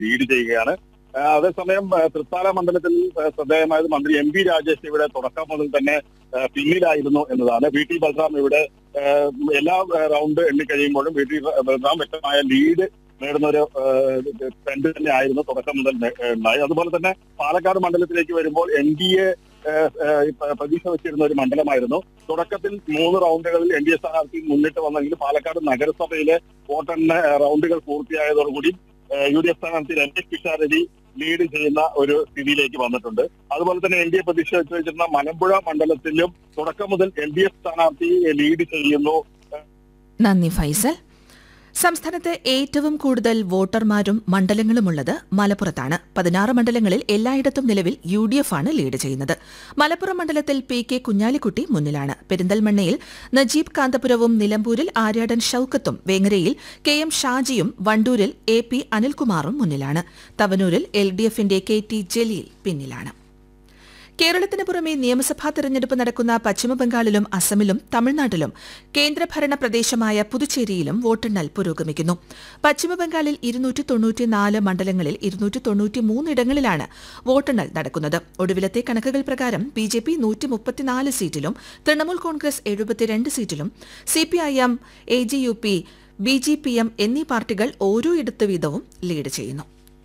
lead ചെയ്യുകയാണ് ആ, അതേസമയം ആ, തൃത്താല മണ്ഡലത്തിൽ ആ, ശ്രദ്ധേയമായത് മന്ത്രി എം പി രാജേഷ് ഇവിടെ തുടക്കം മുതൽ തന്നെ ആ, പിന്നിലായിരുന്നു എന്നതാണ് വി ടി ബൽറാം ഇവിടെ ആ, എല്ലാ ആ, റൗണ്ട് എണ്ണിക്കഴിയുമ്പോഴും വി ടി ബൽറാം വ്യക്തമായ ലീഡ് നേടുന്ന ഒരു ട്രെൻഡ് തന്നെ ആയിരുന്നു തുടക്കം മുതൽ നേ- ഉണ്ടായി അതുപോലെ തന്നെ പാലക്കാട് മണ്ഡലത്തിലേക്ക് വരുമ്പോൾ എൻ ഡി എ പ്രതീക്ഷ വെച്ചിരുന്ന ഒരു മണ്ഡലമായിരുന്നു തുടക്കത്തിൽ മൂന്ന് റൗണ്ടുകളിൽ എൻ ഡി എ സ്ഥാനാർത്ഥി മുന്നിട്ട് വന്നെങ്കിൽ പാലക്കാട് നഗരസഭയിലെ വോട്ടെണ്ണ റൗണ്ടുകൾ പൂർത്തിയായതോടുകൂടി യു ഡി എഫ് സ്ഥാനാർത്ഥി രമേശ് പിഷാരടി ലീഡ് ചെയ്യുന്ന ഒരു സ്ഥിതിയിലേക്ക് വന്നിട്ടുണ്ട് അതുപോലെ തന്നെ എൻ ഡി എ പ്രതീക്ഷ വെച്ച് വെച്ചിരുന്ന മലമ്പുഴ മണ്ഡലത്തിലും തുടക്കം മുതൽ എൽ ഡി എഫ് സ്ഥാനാർത്ഥി ലീഡ് ചെയ്യുന്നു നന്ദി ഫൈസൽ സംസ്ഥാനത്ത് ഏറ്റവും കൂടുതൽ വോട്ടർമാരും മണ്ഡലങ്ങളുമുള്ളത് മലപ്പുറത്താണ് പതിനാറ് മണ്ഡലങ്ങളിൽ എല്ലായിടത്തും നിലവിൽ യു ഡി എഫ് ആണ് ലീഡ് ചെയ്യുന്നത് മലപ്പുറം മണ്ഡലത്തിൽ പി കെ കുഞ്ഞാലിക്കുട്ടി മുന്നിലാണ് പെരിന്തൽമണ്ണയിൽ നജീബ് കാന്തപുരവും നിലമ്പൂരിൽ ആര്യാടൻ ഷൌക്കത്തും വേങ്ങരയിൽ കെ എം ഷാജിയും വണ്ടൂരിൽ എ പി അനിൽകുമാറും മുന്നിലാണ് തവനൂരിൽ എൽ ഡി എഫിന്റെ കെ ടി ജലീൽ പിന്നിലാണ് കേരളത്തിന് പുറമെ നിയമസഭാ തെരഞ്ഞെടുപ്പ് നടക്കുന്ന പശ്ചിമബംഗാളിലും അസമിലും തമിഴ്നാട്ടിലും കേന്ദ്രഭരണ പ്രദേശമായ പുതുച്ചേരിയിലും വോട്ടെണ്ണൽ പുരോഗമിക്കുന്നു പശ്ചിമബംഗാളിൽ ഇരുന്നൂറ്റി തൊണ്ണൂറ്റിനാല് മണ്ഡലങ്ങളിൽ ഇരുന്നൂറ്റി തൊണ്ണൂറ്റിമൂന്ന് ഇടങ്ങളിലാണ് വോട്ടെണ്ണൽ നടക്കുന്നത് ഒടുവിലത്തെ കണക്കുകൾ പ്രകാരം ബി ജെ പി നൂറ്റി മുപ്പത്തിനാല് സീറ്റിലും തൃണമൂൽ കോൺഗ്രസ് എഴുപത്തിരണ്ട് സീറ്റിലും C P I M A G U P B G P M എന്നീ പാർട്ടികൾ ഓരോ ഇടത്ത് വീതവും ലീഡ് ചെയ്യുന്നു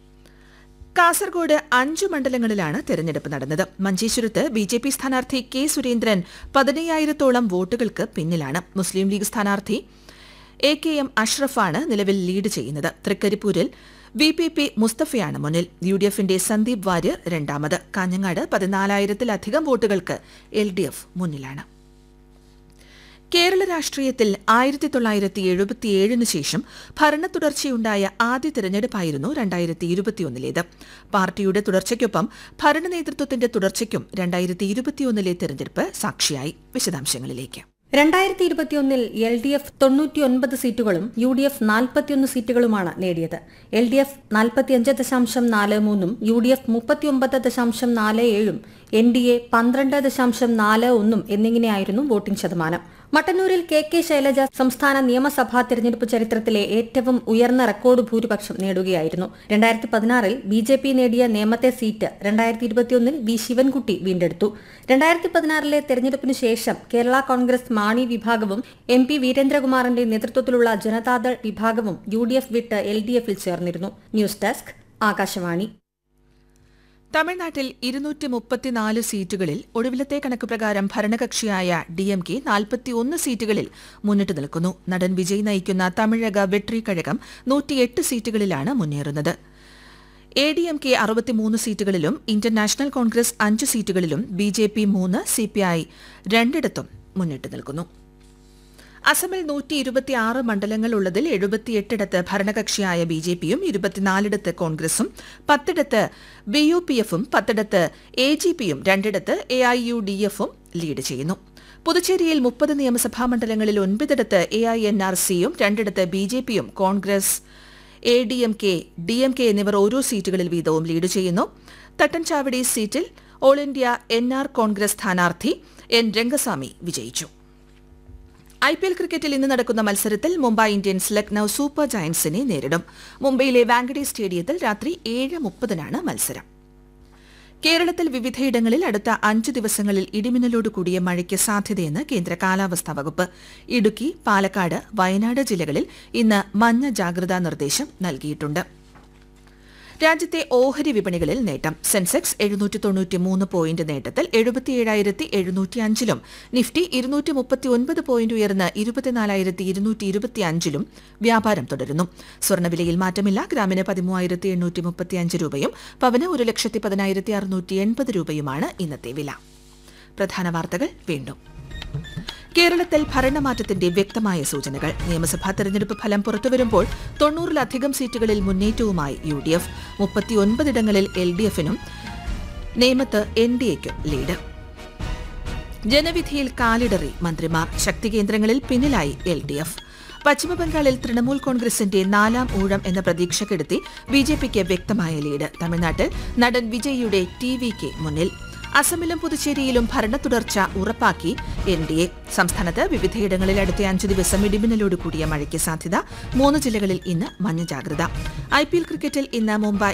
കാസർഗോഡ് അഞ്ചു മണ്ഡലങ്ങളിലാണ് തെരഞ്ഞെടുപ്പ് നടന്നത് മഞ്ചേശ്വരത്ത് ബി ജെ പി സ്ഥാനാർത്ഥി കെ സുരേന്ദ്രൻ പതിനയ്യായിരത്തോളം വോട്ടുകൾക്ക് പിന്നിലാണ് മുസ്ലിം ലീഗ് സ്ഥാനാർത്ഥി എ കെ എം അഷ്റഫാണ് നിലവിൽ ലീഡ് ചെയ്യുന്നത് തൃക്കരിപ്പൂരിൽ വി പി പി മുസ്തഫയാണ് മുന്നിൽ യു ഡി എഫിന്റെ സന്ദീപ് വാര്യർ രണ്ടാമത് കാഞ്ഞങ്ങാട് പതിനാലായിരത്തിലധികം വോട്ടുകൾക്ക് എൽ ഡി എഫ് മുന്നിലാണ് കേരള രാഷ്ട്രീയത്തിൽ ആയിരത്തി തൊള്ളായിരത്തി എഴുപത്തിയേഴിന് ശേഷം ഭരണ തുടർച്ചയുണ്ടായ ആദ്യ തെരഞ്ഞെടുപ്പായിരുന്നു രണ്ടായിരത്തി ഇരുപത്തിയൊന്നിലേത് പാർട്ടിയുടെ തുടർച്ചയ്ക്കൊപ്പം ഭരണ നേതൃത്വത്തിന്റെ തുടർച്ചയ്ക്കും രണ്ടായിരത്തി ഇരുപത്തിയൊന്നിലെ തെരഞ്ഞെടുപ്പ് സാക്ഷിയായി വിശദാംശങ്ങളിലേക്ക് രണ്ടായിരത്തി ഇരുപത്തിയൊന്നിൽ എൽ ഡി എഫ് തൊണ്ണൂറ്റിയൊൻപത് സീറ്റുകളും യു ഡി എഫ് നാൽപ്പത്തിയൊന്ന് സീറ്റുകളുമാണ് നേടിയത് എൽ ഡി എഫ് നാൽപ്പത്തിയഞ്ച് ദശാംശം നാല് മൂന്നും യു ഡി എഫ് മുപ്പത്തിയൊമ്പത് ദശാംശം നാല് ഏഴും എൻ ഡി എ പന്ത്രണ്ട് ദശാംശം നാല് ഒന്നും എന്നിങ്ങനെയായിരുന്നു വോട്ടിംഗ് ശതമാനം മട്ടന്നൂരിൽ കെ കെ ശൈലജ സംസ്ഥാന നിയമസഭാ തെരഞ്ഞെടുപ്പ് ചരിത്രത്തിലെ ഏറ്റവും ഉയർന്ന റെക്കോർഡ് ഭൂരിപക്ഷം നേടുകയായിരുന്നു രണ്ടായിരത്തി പതിനാറിൽ ബി ജെ പി നേടിയ നേമത്തെ സീറ്റ് രണ്ടായിരത്തി ഇരുപത്തിയൊന്നിൽ വി ശിവൻകുട്ടി വീണ്ടെടുത്തു രണ്ടായിരത്തി പതിനാറിലെ തെരഞ്ഞെടുപ്പിന് ശേഷം കേരള കോൺഗ്രസ് മാണി വിഭാഗവും എം പി വീരേന്ദ്രകുമാറിന്റെ നേതൃത്വത്തിലുള്ള ജനതാദൾ വിഭാഗവും യു ഡി എഫ് വിട്ട് എൽ ഡി എഫിൽ ചേർന്നിരുന്നു ന്യൂസ് ഡെസ്ക് ആകാശവാണി തമിഴ്നാട്ടിൽ ഇരുന്നൂറ്റി മുപ്പത്തിനാല് സീറ്റുകളിൽ ഒടുവിലത്തെ കണക്ക് പ്രകാരം ഭരണകക്ഷിയായ ഡി എം കെ നാൽപ്പത്തിയൊന്ന് സീറ്റുകളിൽ മുന്നിട്ട് നിൽക്കുന്നു നടൻ വിജയ് നയിക്കുന്ന തമിഴക വെട്രി കഴകം നൂറ്റിയെട്ട് സീറ്റുകളിലാണ് മുന്നേറുന്നത് എ ഡി എം കെ അറുപത്തിമൂന്ന് സീറ്റുകളിലും ഇന്ത്യൻ നാഷണൽ കോൺഗ്രസ് അഞ്ച് സീറ്റുകളിലും ബി ജെ പി മൂന്ന് സി പി ഐ രണ്ടിടത്തും മുന്നിട്ട് നിൽക്കുന്നു അസമിൽ നൂറ്റി ഇരുപത്തിയാറ് മണ്ഡലങ്ങൾ ഉള്ളതിൽ എഴുപത്തിയെട്ടിടത്ത് ഭരണകക്ഷിയായ ബി ജെ പിയും ഇരുപത്തിനാലിടത്ത് കോൺഗ്രസും പത്തിടത്ത് ബി യു പി എഫും പത്തിടത്ത് എ ജി പിയും രണ്ടിടത്ത് എ ഐ യു ഡി എഫും ലീഡ് ചെയ്യുന്നു പുതുച്ചേരിയിൽ മുപ്പത് നിയമസഭാ മണ്ഡലങ്ങളിൽ ഒൻപതിടത്ത് എ ഐ എൻ ആർ സിയും രണ്ടിടത്ത് ബി ജെ പിയും Congress A D M K D M K എന്നിവർ ഓരോ സീറ്റുകളിൽ വീതവും ലീഡ് ചെയ്യുന്നു തട്ടൻചാവടി സീറ്റിൽ all India N R Congress സ്ഥാനാർത്ഥി എൻ രംഗസ്വാമി വിജയിച്ചു ഐ പി എൽ ക്രിക്കറ്റിൽ ഇന്ന് നടക്കുന്ന മത്സരത്തിൽ മുംബൈ ഇന്ത്യൻസ് ലക്നൌ സൂപ്പർ ജയന്റ്സിനെ നേരിടും മുംബൈയിലെ വാങ്കഡെ സ്റ്റേഡിയത്തിൽ രാത്രി ഏഴ് മുപ്പതിനാണ് മത്സരം കേരളത്തിൽ വിവിധയിടങ്ങളിൽ അടുത്ത അഞ്ചു ദിവസങ്ങളിൽ ഇടിമിന്നലോട് കൂടിയ മഴയ്ക്ക് സാധ്യതയെന്ന് കേന്ദ്ര കാലാവസ്ഥാ വകുപ്പ് ഇടുക്കി പാലക്കാട് വയനാട് ജില്ലകളിൽ ഇന്ന് മഞ്ഞ ജാഗ്രതാ നിർദ്ദേശം നൽകിയിട്ടുണ്ട് രാജ്യത്തെ ഓഹരി വിപണികളിൽ നേട്ടം സെൻസെക്സ് എഴുന്നൂറ്റി തൊണ്ണൂറ്റി മൂന്ന് പോയിന്റ് നേട്ടത്തിൽ എഴുപത്തിയേഴായിരത്തി എഴുന്നൂറ്റി അഞ്ചിലും നിഫ്റ്റി ഇരുന്നൂറ്റി മുപ്പത്തി ഒൻപത് പോയിന്റ് ഉയർന്ന് ഇരുപത്തിനാലായിരത്തി ഇരുന്നൂറ്റി ഇരുപത്തി അഞ്ചിലും വ്യാപാരം തുടരുന്നു സ്വർണ്ണവിലയിൽ മാറ്റമില്ല ഗ്രാമിന് പതിമൂവായിരത്തി എണ്ണൂറ്റി മുപ്പത്തി അഞ്ച് രൂപയും പവന് ഒരു ലക്ഷത്തി പതിനായിരത്തി അറുന്നൂറ്റി എൺപത് രൂപയുമാണ് ഇന്നത്തെ വില പ്രധാന വാർത്തകൾ വീണ്ടും കേരളത്തിൽ ഭരണമാറ്റത്തിന്റെ വ്യക്തമായ സൂചനകൾ നിയമസഭാ തെരഞ്ഞെടുപ്പ് ഫലം പുറത്തുവരുമ്പോൾ തൊണ്ണൂറിലധികം സീറ്റുകളിൽ മുന്നേറ്റവുമായി യു ഡി എഫ് മുപ്പത്തിയൊൻപതിടങ്ങളിൽ എൽ ഡി എഫിനും നേമത്ത് എൻ ഡി എക്കും ലീഡ് ജനവിധിയിൽ കാലിടറി മന്ത്രിമാർ ശക്തി കേന്ദ്രങ്ങളിൽ പിന്നിലായി എൽ ഡി എഫ് പശ്ചിമബംഗാളിൽ തൃണമൂൽ കോൺഗ്രസിന്റെ നാലാം ഊഴം എന്ന പ്രതീക്ഷ കെടുത്തി ബി ജെ പിക്ക് വ്യക്തമായ ലീഡ് തമിഴ്നാട്ടിൽ നടൻ വിജയിയുടെ ടി വി കെ മുന്നിൽ അസമിലും പുതുച്ചേരിയിലും ഭരണ തുടർച്ച ഉറപ്പാക്കി എൻ ഡി എ സംസ്ഥാനത്ത് വിവിധയിടങ്ങളിൽ അടുത്ത അഞ്ച് ദിവസം ഇടിമിന്നലോട് കൂടിയ മഴയ്ക്ക് സാധ്യത മൂന്ന് ജില്ലകളിൽ ഇന്ന് മഞ്ഞ ജാഗ്രത ഐ പി എൽ ക്രിക്കറ്റിൽ ഇന്ന് മുംബൈ